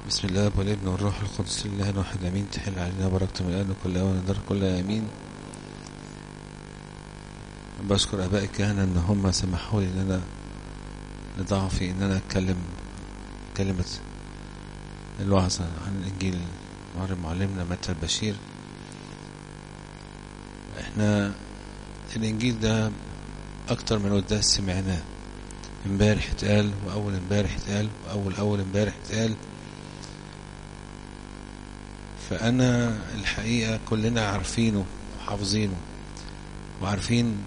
بسم الله والابن والروح القدس الله الواحد امين تحل علينا بركة من الان وكل اوان ودار كل امين بشكر اباء الكهنة ان هم سمحوا لي ان انا لضعفي ان انا اتكلم كلمة الوعظة عن الانجيل معلم معلمنا متى البشير احنا الانجيل ده اكتر من قداس سمعناه امبارح اتقال واول امبارح اتقال واول اول امبارح اتقال فانا الحقيقه كلنا عارفينه وحافظينه وعارفين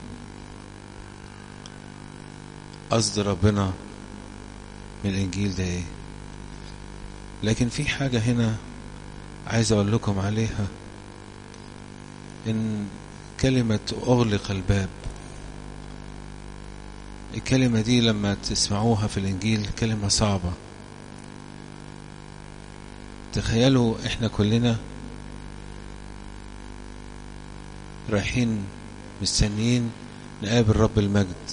قصد ربنا من الانجيل ده ايه لكن في حاجه هنا عايز اقول لكم عليها ان كلمه اغلق الباب الكلمة دي لما تسمعوها في الإنجيل كلمة صعبة تخيلوا إحنا كلنا رايحين مستنيين نقابل رب المجد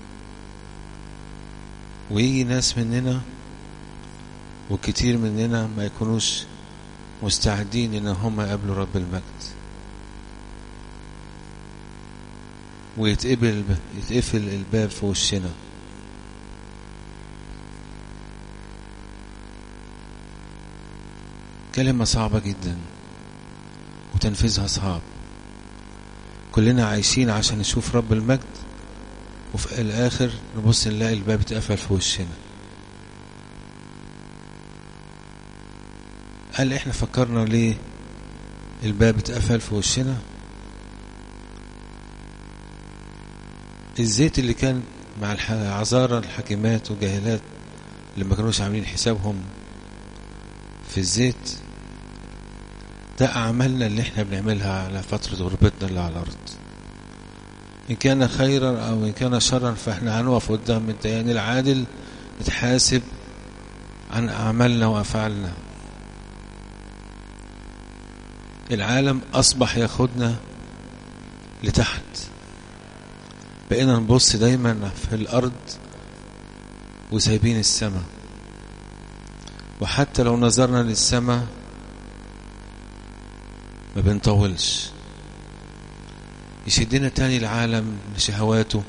ويجي ناس مننا وكتير مننا ما يكونوش مستعدين إن هم يقابلوا رب المجد ويتقبل يتقفل الباب في وشنا كلمة صعبة جدا وتنفيذها صعب كلنا عايشين عشان نشوف رب المجد وفي الآخر نبص نلاقي الباب اتقفل في وشنا قال احنا فكرنا ليه الباب اتقفل في وشنا الزيت اللي كان مع العذارى الحاكمات والجاهلات اللي ما كانوش عاملين حسابهم في الزيت ده أعمالنا اللي احنا بنعملها على فترة غربتنا اللي على الأرض إن كان خيرا أو إن كان شرا فإحنا هنقف قدام الديان العادل نتحاسب عن أعمالنا وأفعالنا العالم أصبح ياخدنا لتحت بقينا نبص دايما في الأرض وسايبين السماء وحتى لو نظرنا للسماء ما بنطولش يشدنا تاني العالم لشهواته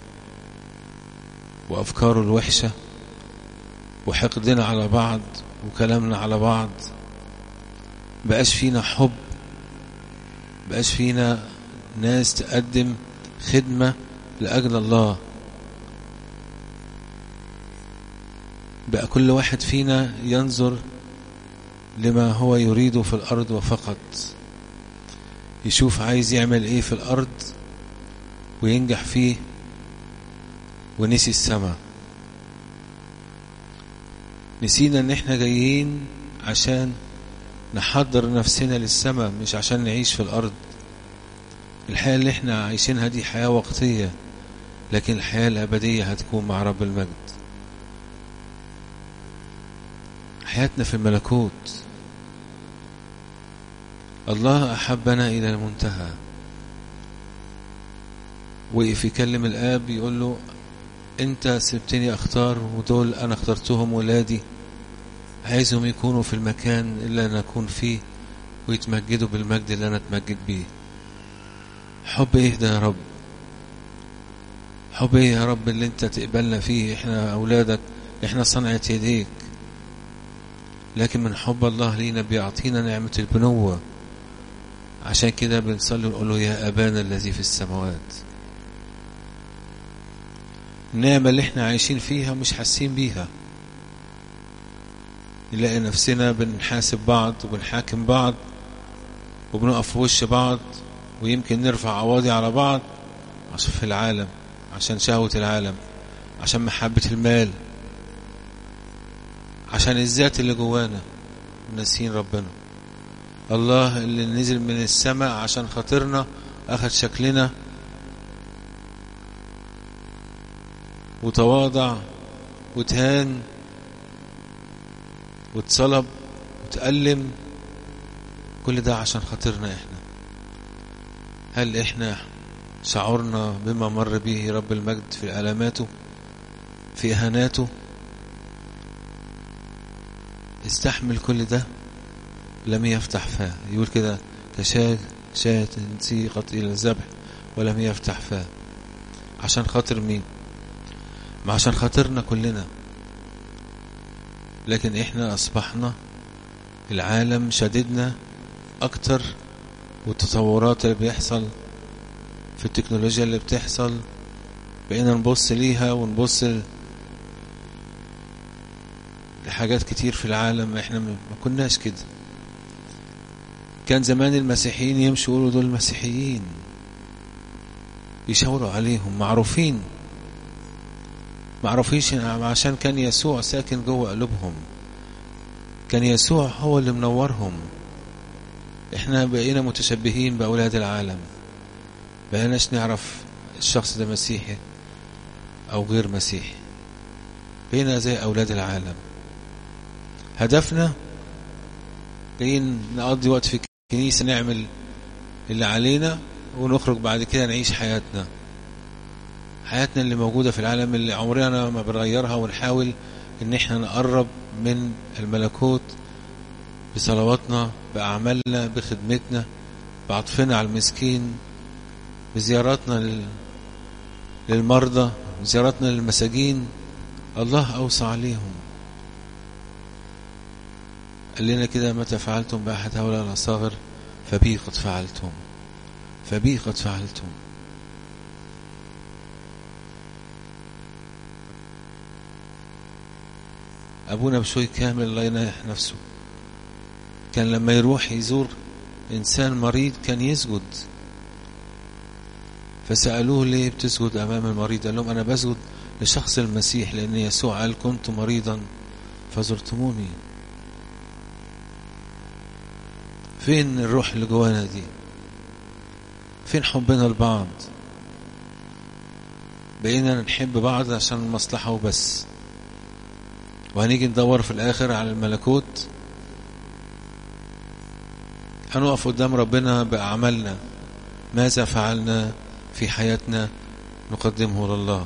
وأفكاره الوحشة وحقدنا على بعض وكلامنا على بعض بقاش فينا حب بقاش فينا ناس تقدم خدمة لأجل الله بقى كل واحد فينا ينظر لما هو يريده في الأرض وفقط يشوف عايز يعمل ايه في الأرض وينجح فيه ونسي السماء نسينا ان احنا جايين عشان نحضر نفسنا للسماء مش عشان نعيش في الأرض الحياة اللي احنا عايشينها دي حياة وقتية لكن الحياة الأبدية هتكون مع رب المجد حياتنا في الملكوت الله أحبنا إلى المنتهى وقف يكلم الآب يقول له أنت سبتني أختار ودول أنا اخترتهم ولادي عايزهم يكونوا في المكان اللي أنا أكون فيه ويتمجدوا بالمجد اللي أنا أتمجد بيه حب إيه ده يا رب حب إيه يا رب اللي أنت تقبلنا فيه إحنا أولادك إحنا صنعة يديك لكن من حب الله لينا بيعطينا نعمة البنوة عشان كده بنصلي ونقول له يا أبانا الذي في السماوات النعمة اللي احنا عايشين فيها مش حاسين بيها نلاقي نفسنا بنحاسب بعض وبنحاكم بعض وبنقف في وش بعض ويمكن نرفع عواضي على بعض عشان في العالم عشان شهوة العالم عشان محبة المال عشان الذات اللي جوانا ناسين ربنا الله اللي نزل من السماء عشان خاطرنا أخذ شكلنا وتواضع وتهان واتصلب وتألم كل ده عشان خاطرنا احنا هل احنا شعرنا بما مر به رب المجد في ألاماته في إهاناته استحمل كل ده لم يفتح فاه يقول كده كشاة شاة سيقت إلى الذبح ولم يفتح فاه عشان خاطر مين ما عشان خاطرنا كلنا لكن احنا اصبحنا العالم شددنا اكتر والتطورات اللي بيحصل في التكنولوجيا اللي بتحصل بقينا نبص ليها ونبص لحاجات كتير في العالم احنا ما كناش كده كان زمان المسيحيين يمشوا يقولوا دول مسيحيين يشاوروا عليهم معروفين معروفيش عشان كان يسوع ساكن جوه قلوبهم كان يسوع هو اللي منورهم احنا بقينا متشبهين بأولاد العالم بقيناش نعرف الشخص ده مسيحي أو غير مسيحي بقينا زي أولاد العالم هدفنا جايين نقضي وقت في الكنيسة نعمل اللي علينا ونخرج بعد كده نعيش حياتنا حياتنا اللي موجودة في العالم اللي عمرنا ما بنغيرها ونحاول ان احنا نقرب من الملكوت بصلواتنا بأعمالنا بخدمتنا بعطفنا على المسكين بزياراتنا للمرضى زياراتنا للمساجين الله أوصى عليهم قال لنا كده متى فعلتم بأحد هؤلاء الأصاغر فبي قد فعلتم فبي قد فعلتم أبونا بشوي كامل الله يناح نفسه كان لما يروح يزور إنسان مريض كان يسجد فسألوه ليه بتسجد أمام المريض قال لهم أنا بسجد لشخص المسيح لأن يسوع قال كنت مريضا فزرتموني فين الروح اللي جوانا دي فين حبنا لبعض بقينا نحب بعض عشان المصلحة وبس وهنيجي ندور في الآخر على الملكوت هنقف قدام ربنا بأعمالنا ماذا فعلنا في حياتنا نقدمه لله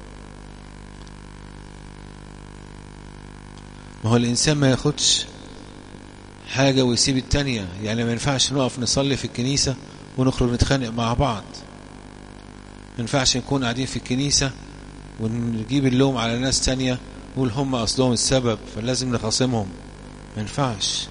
ما هو الإنسان ما ياخدش حاجة ويسيب التانية يعني ما ينفعش نقف نصلي في الكنيسة ونخرج نتخانق مع بعض ما ينفعش نكون قاعدين في الكنيسة ونجيب اللوم على ناس تانية نقول هم أصلهم السبب فلازم نخاصمهم ما ينفعش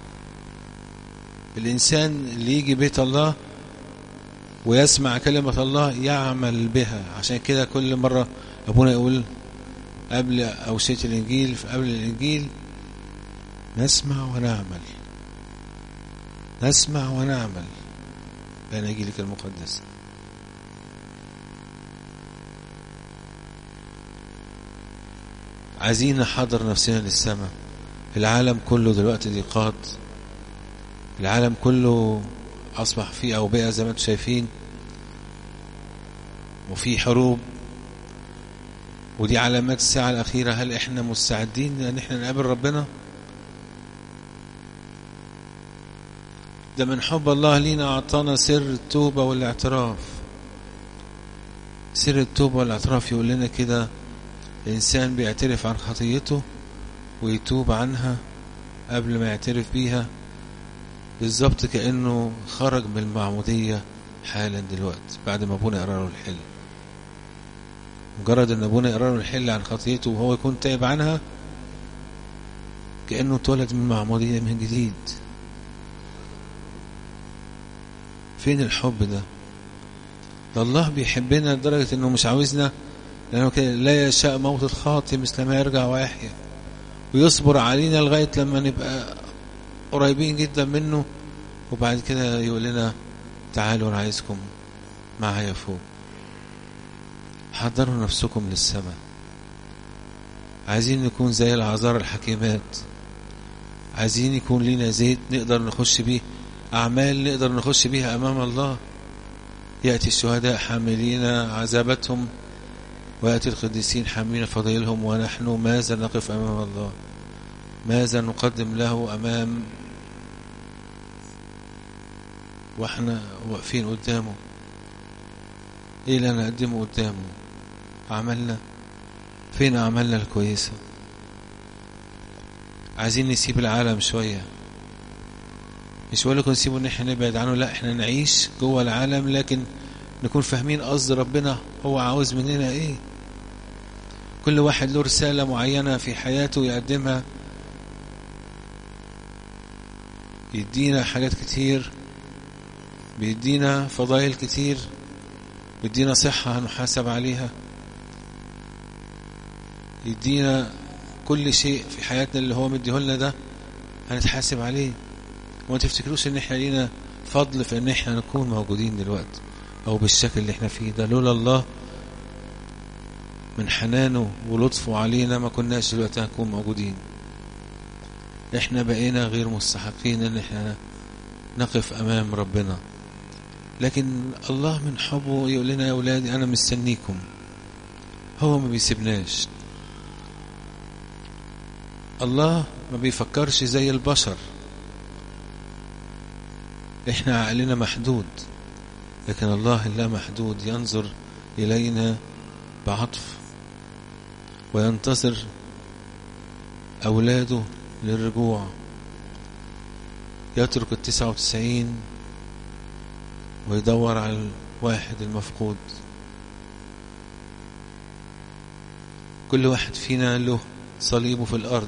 الإنسان اللي يجي بيت الله ويسمع كلمة الله يعمل بها عشان كده كل مرة أبونا يقول قبل أوشية الإنجيل قبل الإنجيل نسمع ونعمل نسمع ونعمل بين إنجيلك المقدس عايزين نحضر نفسنا للسماء العالم كله دلوقتي ضيقات العالم كله أصبح فيه أوبئة زي ما انتم شايفين وفي حروب ودي علامات الساعة الأخيرة هل إحنا مستعدين أن إحنا نقابل ربنا ده من حب الله لينا أعطانا سر التوبة والاعتراف سر التوبة والاعتراف يقول لنا كده الإنسان بيعترف عن خطيته ويتوب عنها قبل ما يعترف بيها بالظبط كأنه خرج من المعمودية حالا دلوقتي بعد ما أبونا يقرأ له الحل مجرد أن أبونا يقرأ له الحل عن خطيته وهو يكون تائب عنها كأنه اتولد من المعمودية من جديد فين الحب ده ده الله بيحبنا لدرجة أنه مش عاوزنا لأنه كده لا يشاء موت الخاطئ مثل ما يرجع ويحيا ويصبر علينا لغاية لما نبقى قريبين جدا منه وبعد كده يقول لنا تعالوا أنا عايزكم معايا فوق حضروا نفسكم للسماء عايزين نكون زي العذار الحكيمات عايزين يكون لنا زيت نقدر نخش بيه أعمال نقدر نخش بيها أمام الله يأتي الشهداء حاملين عذابتهم ويأتي القديسين حاملين فضيلهم ونحن ماذا نقف أمام الله ماذا نقدم له أمام واحنا واقفين قدامه ايه اللي نقدمه قدامه عملنا فين أعمالنا الكويسة عايزين نسيب العالم شوية مش بقول لكم نسيبه ان احنا نبعد عنه لا احنا نعيش جوه العالم لكن نكون فاهمين قصد ربنا هو عاوز مننا ايه كل واحد له رسالة معينة في حياته يقدمها يدينا حاجات كتير بيدينا فضائل كتير بيدينا صحة هنحاسب عليها يدينا كل شيء في حياتنا اللي هو مديهولنا ده هنتحاسب عليه وما تفتكروش ان احنا لينا فضل في ان احنا نكون موجودين دلوقتي او بالشكل اللي احنا فيه ده لولا الله من حنانه ولطفه علينا ما كناش دلوقتي هنكون موجودين احنا بقينا غير مستحقين ان احنا نقف امام ربنا لكن الله من حبه يقول لنا يا اولادي انا مستنيكم هو ما بيسيبناش الله ما بيفكرش زي البشر احنا عقلنا محدود لكن الله لا محدود ينظر الينا بعطف وينتظر اولاده للرجوع يترك التسعة وتسعين ويدور على الواحد المفقود كل واحد فينا له صليبه في الأرض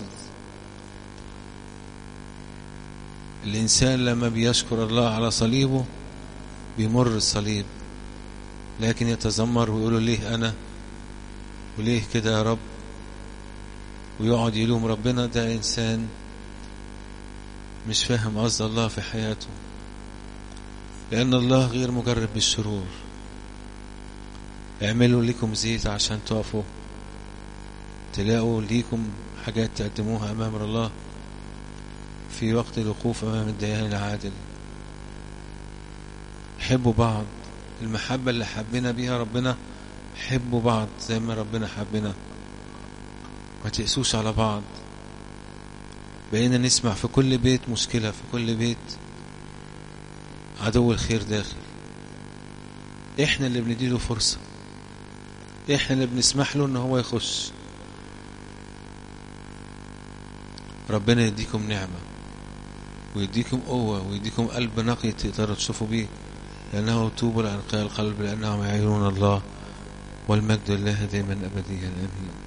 الإنسان لما بيشكر الله على صليبه بيمر الصليب لكن يتذمر ويقول ليه أنا وليه كده يا رب ويقعد يلوم ربنا ده إنسان مش فاهم قصد الله في حياته لأن الله غير مجرب بالشرور اعملوا لكم زيت عشان تقفوا تلاقوا ليكم حاجات تقدموها أمام الله في وقت الوقوف أمام الديان العادل حبوا بعض المحبة اللي حبنا بيها ربنا حبوا بعض زي ما ربنا حبنا ما تقسوش على بعض بقينا نسمع في كل بيت مشكلة في كل بيت عدو الخير داخل احنا اللي بنديله فرصة احنا اللي بنسمح له ان هو يخش ربنا يديكم نعمة ويديكم قوة ويديكم قلب نقي تقدروا تشوفوا بيه لأنه توبوا لأنقاء القلب لأنهم يعينون الله والمجد لله دائما أبديا آمين